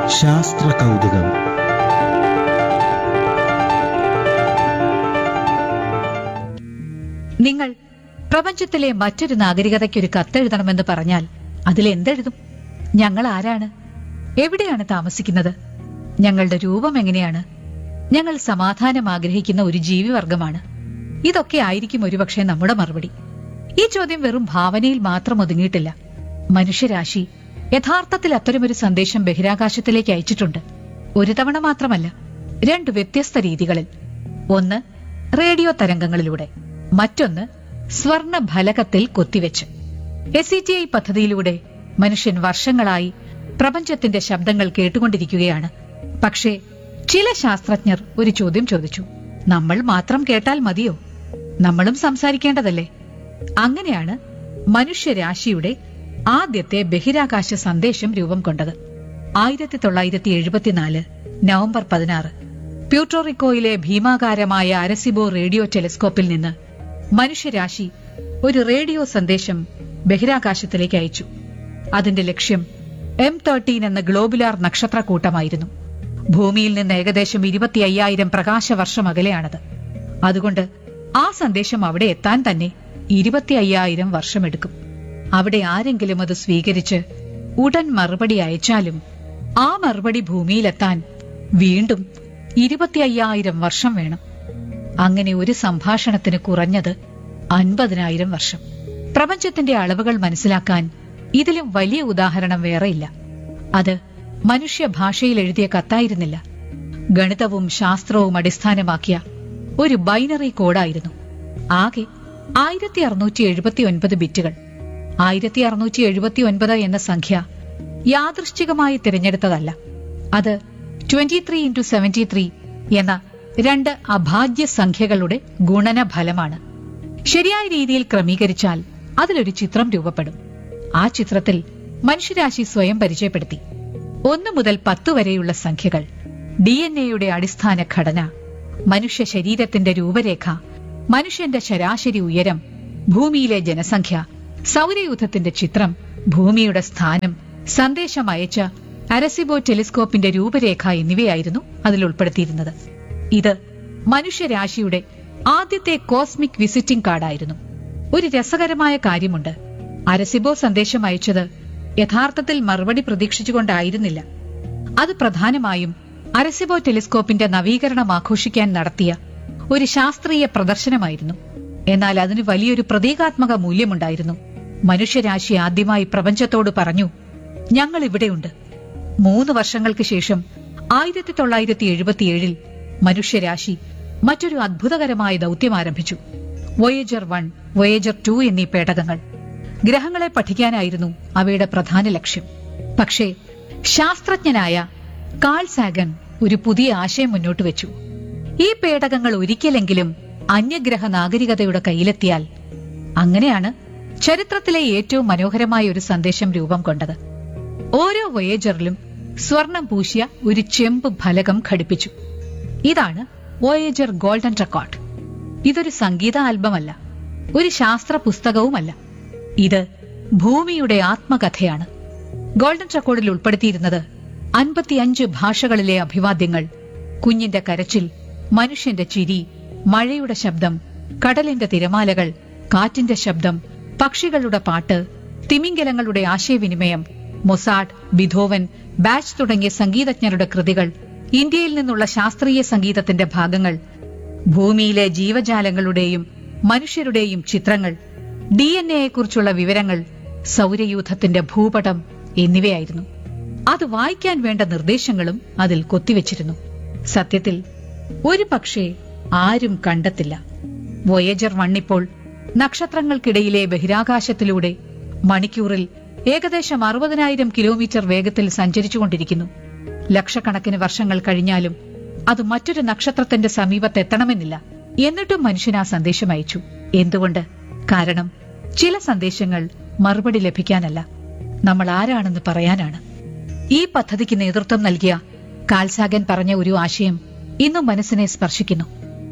ശാസ്ത്ര കൗതുകം നിങ്ങൾ പ്രപഞ്ചത്തിലെ മറ്റൊരു നാഗരികതയ്ക്കൊരു കത്തെഴുതണമെന്ന് പറഞ്ഞാൽ അതിൽ എന്തെഴുതും ഞങ്ങൾ ആരാണ് എവിടെയാണ് താമസിക്കുന്നത് ഞങ്ങളുടെ രൂപം എങ്ങനെയാണ് ഞങ്ങൾ സമാധാനം ആഗ്രഹിക്കുന്ന ഒരു ജീവിവർഗമാണ് ഇതൊക്കെ ആയിരിക്കും ഒരുപക്ഷെ നമ്മുടെ മറുപടി ഈ ചോദ്യം വെറും ഭാവനയിൽ മാത്രം ഒതുങ്ങിയിട്ടില്ല മനുഷ്യരാശി യഥാർത്ഥത്തിൽ അത്തരമൊരു സന്ദേശം ബഹിരാകാശത്തിലേക്ക് അയച്ചിട്ടുണ്ട് ഒരു തവണ മാത്രമല്ല രണ്ട് വ്യത്യസ്ത രീതികളിൽ ഒന്ന് റേഡിയോ തരംഗങ്ങളിലൂടെ മറ്റൊന്ന് സ്വർണ ഫലകത്തിൽ കൊത്തിവെച്ച് എസ് ഇ ടി ഐ പദ്ധതിയിലൂടെ മനുഷ്യൻ വർഷങ്ങളായി പ്രപഞ്ചത്തിന്റെ ശബ്ദങ്ങൾ കേട്ടുകൊണ്ടിരിക്കുകയാണ് പക്ഷേ ചില ശാസ്ത്രജ്ഞർ ഒരു ചോദ്യം ചോദിച്ചു നമ്മൾ മാത്രം കേട്ടാൽ മതിയോ നമ്മളും സംസാരിക്കേണ്ടതല്ലേ അങ്ങനെയാണ് മനുഷ്യരാശിയുടെ ആദ്യത്തെ ബഹിരാകാശ സന്ദേശം രൂപം കൊണ്ടത് ആയിരത്തി തൊള്ളായിരത്തി എഴുപത്തിനാല് നവംബർ പതിനാറ് പ്യൂട്ടോറിക്കോയിലെ ഭീമാകാരമായ അരസിബോ റേഡിയോ ടെലിസ്കോപ്പിൽ നിന്ന് മനുഷ്യരാശി ഒരു റേഡിയോ സന്ദേശം ബഹിരാകാശത്തിലേക്ക് അയച്ചു അതിന്റെ ലക്ഷ്യം എം തേർട്ടീൻ എന്ന ഗ്ലോബുലാർ നക്ഷത്രക്കൂട്ടമായിരുന്നു ഭൂമിയിൽ നിന്ന് ഏകദേശം ഇരുപത്തി അയ്യായിരം പ്രകാശവർഷം അകലെയാണത് അതുകൊണ്ട് ആ സന്ദേശം അവിടെ എത്താൻ തന്നെ ഇരുപത്തി അയ്യായിരം വർഷമെടുക്കും അവിടെ ആരെങ്കിലും അത് സ്വീകരിച്ച് ഉടൻ മറുപടി അയച്ചാലും ആ മറുപടി ഭൂമിയിലെത്താൻ വീണ്ടും ഇരുപത്തി അയ്യായിരം വർഷം വേണം അങ്ങനെ ഒരു സംഭാഷണത്തിന് കുറഞ്ഞത് അൻപതിനായിരം വർഷം പ്രപഞ്ചത്തിന്റെ അളവുകൾ മനസ്സിലാക്കാൻ ഇതിലും വലിയ ഉദാഹരണം വേറെയില്ല അത് മനുഷ്യഭാഷയിൽ എഴുതിയ കത്തായിരുന്നില്ല ഗണിതവും ശാസ്ത്രവും അടിസ്ഥാനമാക്കിയ ഒരു ബൈനറി കോഡായിരുന്നു ആകെ ആയിരത്തി അറുന്നൂറ്റി എഴുപത്തി ഒൻപത് ബിറ്റുകൾ ആയിരത്തി അറുന്നൂറ്റി എഴുപത്തി ഒൻപത് എന്ന സംഖ്യ യാദൃശ്ചികമായി തിരഞ്ഞെടുത്തതല്ല അത് twenty three into seventy three എന്ന രണ്ട് അഭാജ്യ സംഖ്യകളുടെ ഗുണനഫലമാണ് ശരിയായ രീതിയിൽ ക്രമീകരിച്ചാൽ അതിലൊരു ചിത്രം രൂപപ്പെടും ആ ചിത്രത്തിൽ മനുഷ്യരാശി സ്വയം പരിചയപ്പെടുത്തി ഒന്ന് മുതൽ പത്ത് വരെയുള്ള സംഖ്യകൾ ഡി എൻ എയുടെ അടിസ്ഥാന ഘടന മനുഷ്യ ശരീരത്തിന്റെ രൂപരേഖ മനുഷ്യന്റെ ശരാശരി ഉയരം ഭൂമിയിലെ ജനസംഖ്യ സൗരയൂഥത്തിന്റെ ചിത്രം ഭൂമിയുടെ സ്ഥാനം സന്ദേശം അയച്ച അരസിബോ ടെലിസ്കോപ്പിന്റെ രൂപരേഖ എന്നിവയായിരുന്നു അതിൽ ഉൾപ്പെടുത്തിയിരുന്നത് ഇത് മനുഷ്യരാശിയുടെ ആദ്യത്തെ കോസ്മിക് വിസിറ്റിംഗ് കാർഡായിരുന്നു ഒരു രസകരമായ കാര്യമുണ്ട് അരസിബോ സന്ദേശം അയച്ചത് യഥാർത്ഥത്തിൽ മറുപടി പ്രതീക്ഷിച്ചുകൊണ്ടായിരുന്നില്ല അത് പ്രധാനമായും അരസിബോ ടെലിസ്കോപ്പിന്റെ നവീകരണം ആഘോഷിക്കാൻ നടത്തിയ ഒരു ശാസ്ത്രീയ പ്രദർശനമായിരുന്നു എന്നാൽ അതിന് വലിയൊരു പ്രതീകാത്മക മൂല്യമുണ്ടായിരുന്നു മനുഷ്യരാശി ആദ്യമായി പ്രപഞ്ചത്തോട് പറഞ്ഞു ഞങ്ങൾ ഇവിടെയുണ്ട് മൂന്ന് വർഷങ്ങൾക്ക് ശേഷം ആയിരത്തി തൊള്ളായിരത്തി എഴുപത്തിയേഴിൽ മനുഷ്യരാശി മറ്റൊരു അത്ഭുതകരമായ ദൗത്യം ആരംഭിച്ചു വോയേജർ വൺ വോയേജർ ടു എന്നീ പേടകങ്ങൾ ഗ്രഹങ്ങളെ പഠിക്കാനായിരുന്നു അവയുടെ പ്രധാന ലക്ഷ്യം പക്ഷേ ശാസ്ത്രജ്ഞനായ കാൾ സാഗൻ ഒരു പുതിയ ആശയം മുന്നോട്ട് വെച്ചു ഈ പേടകങ്ങൾ ഒരിക്കലെങ്കിലും അന്യഗ്രഹ നാഗരികതയുടെ കയ്യിലെത്തിയാൽ അങ്ങനെയാണ് ചരിത്രത്തിലെ ഏറ്റവും മനോഹരമായ ഒരു സന്ദേശം രൂപം കൊണ്ടത് ഓരോ വോയേജറിലും സ്വർണം പൂശിയ ഒരു ചെമ്പ് ഫലകം ഘടിപ്പിച്ചു ഇതാണ് വോയേജർ ഗോൾഡൻ റെക്കോർഡ് ഇതൊരു സംഗീത ആൽബമല്ല ഒരു ശാസ്ത്ര പുസ്തകവുമല്ല ഇത് ഭൂമിയുടെ ആത്മകഥയാണ് ഗോൾഡൻ റെക്കോർഡിൽ ഉൾപ്പെടുത്തിയിരുന്നത് അൻപത്തിയഞ്ച് ഭാഷകളിലെ അഭിവാദ്യങ്ങൾ കുഞ്ഞിന്റെ കരച്ചിൽ മനുഷ്യന്റെ ചിരി മഴയുടെ ശബ്ദം കടലിന്റെ തിരമാലകൾ കാറ്റിന്റെ ശബ്ദം പക്ഷികളുടെ പാട്ട് തിമിംഗലങ്ങളുടെ ആശയവിനിമയം മൊസാഡ് ബിധോവൻ ബാച്ച് തുടങ്ങിയ സംഗീതജ്ഞരുടെ കൃതികൾ ഇന്ത്യയിൽ നിന്നുള്ള ശാസ്ത്രീയ സംഗീതത്തിന്റെ ഭാഗങ്ങൾ ഭൂമിയിലെ ജീവജാലങ്ങളുടെയും മനുഷ്യരുടെയും ചിത്രങ്ങൾ ഡി എൻ എയെക്കുറിച്ചുള്ള വിവരങ്ങൾ സൗരയൂഥത്തിന്റെ ഭൂപടം എന്നിവയായിരുന്നു അത് വായിക്കാൻ വേണ്ട നിർദ്ദേശങ്ങളും അതിൽ കൊത്തിവെച്ചിരുന്നു സത്യത്തിൽ ഒരു പക്ഷേ ആരും കണ്ടെത്തില്ല വോയേജർ വണ്ണിപ്പോൾ നക്ഷത്രങ്ങൾക്കിടയിലെ ബഹിരാകാശത്തിലൂടെ മണിക്കൂറിൽ ഏകദേശം അറുപതിനായിരം കിലോമീറ്റർ വേഗത്തിൽ സഞ്ചരിച്ചുകൊണ്ടിരിക്കുന്നു ലക്ഷക്കണക്കിന് വർഷങ്ങൾ കഴിഞ്ഞാലും അത് മറ്റൊരു നക്ഷത്രത്തിന്റെ സമീപത്തെത്തണമെന്നില്ല എന്നിട്ടും മനുഷ്യൻ ആ സന്ദേശം അയച്ചു എന്തുകൊണ്ട് കാരണം ചില സന്ദേശങ്ങൾ മറുപടി ലഭിക്കാനല്ല നമ്മൾ ആരാണെന്ന് പറയാനാണ് ഈ പദ്ധതിക്ക് നേതൃത്വം നൽകിയ കാൽസാഗൻ പറഞ്ഞ ഒരു ആശയം ഇന്നും മനസ്സിനെ സ്പർശിക്കുന്നു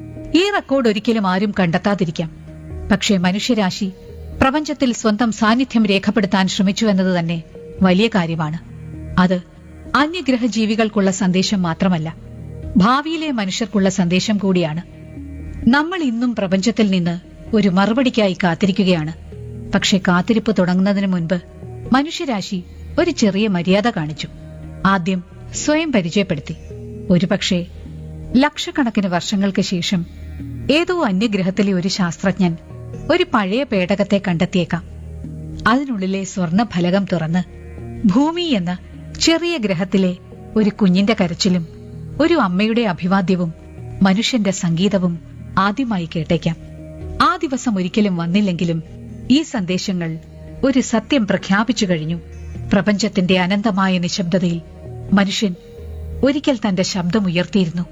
ഈ റെക്കോർഡ് ഒരിക്കലും ആരും കണ്ടെത്താതിരിക്കാം പക്ഷേ മനുഷ്യരാശി പ്രപഞ്ചത്തിൽ സ്വന്തം സാന്നിധ്യം രേഖപ്പെടുത്താൻ ശ്രമിച്ചു എന്നത് തന്നെ വലിയ കാര്യമാണ് അത് അന്യഗ്രഹ ജീവികൾക്കുള്ള സന്ദേശം മാത്രമല്ല ഭാവിയിലെ മനുഷ്യർക്കുള്ള സന്ദേശം കൂടിയാണ് നമ്മൾ ഇന്നും പ്രപഞ്ചത്തിൽ നിന്ന് ഒരു മറുപടിക്കായി കാത്തിരിക്കുകയാണ് പക്ഷെ കാത്തിരിപ്പ് തുടങ്ങുന്നതിന് മുൻപ് മനുഷ്യരാശി ഒരു ചെറിയ മര്യാദ കാണിച്ചു ആദ്യം സ്വയം പരിചയപ്പെടുത്തി ഒരുപക്ഷെ ലക്ഷക്കണക്കിന് വർഷങ്ങൾക്ക് ശേഷം ഏതോ അന്യഗ്രഹത്തിലെ ഒരു ശാസ്ത്രജ്ഞൻ ഒരു പഴയ പേടകത്തെ കണ്ടെത്തിയേക്കാം അതിനുള്ളിലെ സ്വർണ ഫലകം തുറന്ന് ഭൂമി എന്ന ചെറിയ ഗ്രഹത്തിലെ ഒരു കുഞ്ഞിന്റെ കരച്ചിലും ഒരു അമ്മയുടെ അഭിവാദ്യവും മനുഷ്യന്റെ സംഗീതവും ആദ്യമായി കേട്ടേക്കാം ആ ദിവസം ഒരിക്കലും വന്നില്ലെങ്കിലും ഈ സന്ദേശങ്ങൾ ഒരു സത്യം പ്രഖ്യാപിച്ചു കഴിഞ്ഞു പ്രപഞ്ചത്തിന്റെ അനന്തമായ നിശബ്ദതയിൽ മനുഷ്യൻ ഒരിക്കൽ തന്റെ ശബ്ദമുയർത്തിയിരുന്നു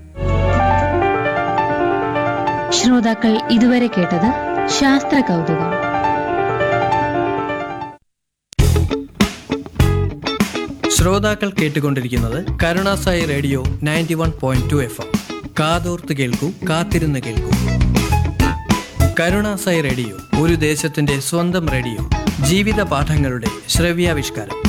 ശ്രോതാക്കൾ ഇതുവരെ കേട്ടത് ശാസ്ത്ര കൗതുകം ശ്രോതാക്കൾ കേട്ടുകൊണ്ടിരിക്കുന്നത് Karunasai radio ninety one point two F M കാതോർത്ത് കേൾക്കൂ കാത്തിരുന്ന് കേൾക്കൂ കരുണാസായി റേഡിയോ ഒരു ദേശത്തിന്റെ സ്വന്തം റേഡിയോ ജീവിത പാഠങ്ങളുടെ ശ്രവ്യാവിഷ്കാരം